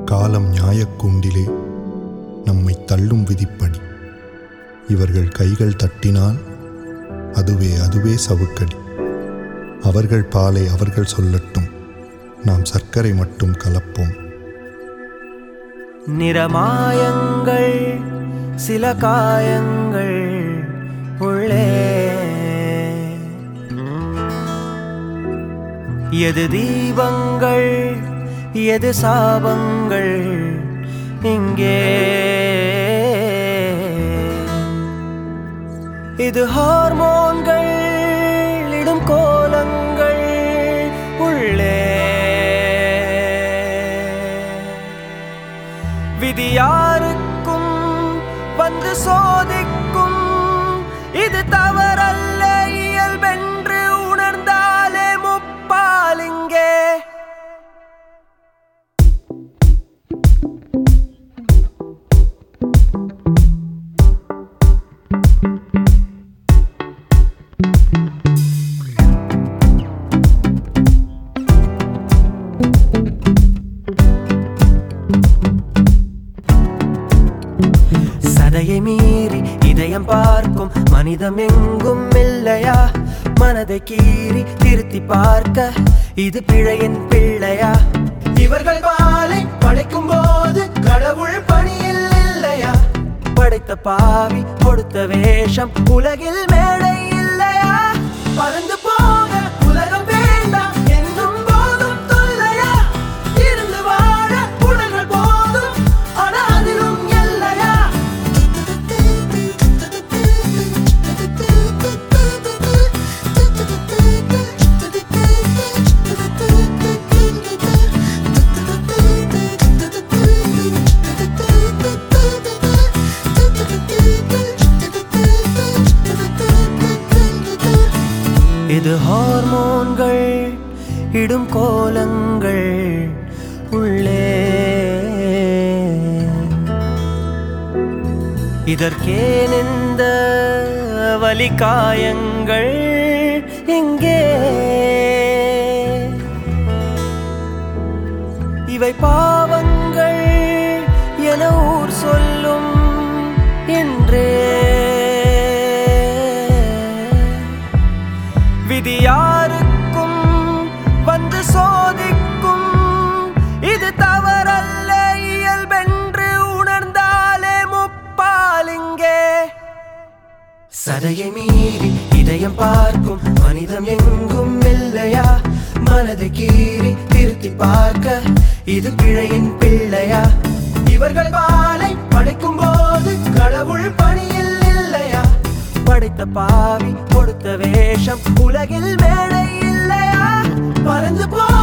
காலம் நியாயக்கூண்டிலே நம்மை தள்ளும் விதிப்படி இவர்கள் கைகள் தட்டினால் அதுவே அதுவே சவுக்கடி அவர்கள் பாலை அவர்கள் சொல்லட்டும் நாம் சர்க்கரை மட்டும் கலப்போம் நிறமாயங்கள் சில காயங்கள் உள்ளே எது தீபங்கள் எது சாபங்கள் இங்கே இது ஹார்மோன்கள் இடும் கோலங்கள் உள்ளே விதி யாருக்கும் வந்து சோதிக்கும் இது தவறல்ல இயல்பென்று உணர்ந்தாலே முப்பாலிங்கே சதையை மீறி இதயம் பார்க்கும் மனிதம் எங்கும் இல்லையா மனதை கீறி திருத்தி பார்க்க இது பிழையின் பிள்ளையா இவர்கள் பாலை படைக்கும் போது கடவுள் பணியில் இல்லையா படைத்த பாவி கொடுத்த வேஷம் உலகில் மேடை இல்லையா பறந்து போக உலகம் வேண்டாம் என்னும் போதும் தொல்லையா இருந்து வாழ உணர்கள் போதும் ஆனா அதிலும் எல்லையா இது ஹார்மோன்கள் இடும் கோலங்கள் உள்ளே இதற்கேன் இந்த வலி காயங்கள் எங்கே இவை பாவங்கள் என ஊர் சொல்லும் என்றே விதி யாருக்கும் வந்து சோதிக்கும் இது தவறல்ல இயல்பென்று உணர்ந்தாலே முப்பாலிங்கே சதையை மீறி இதயம் பார்க்கும் மனிதம் எங்கும் இல்லையா மனதை கீறி திருத்தி பார்க்க இது பிழையின் பிள்ளையா இவர்கள் பாலை படைக்கும் போது கடவுள் பணியில் இல்லையா படைத்த பாவி கொடுத்த வேஷம் உலகில் மேடை இல்லையா பறந்து போ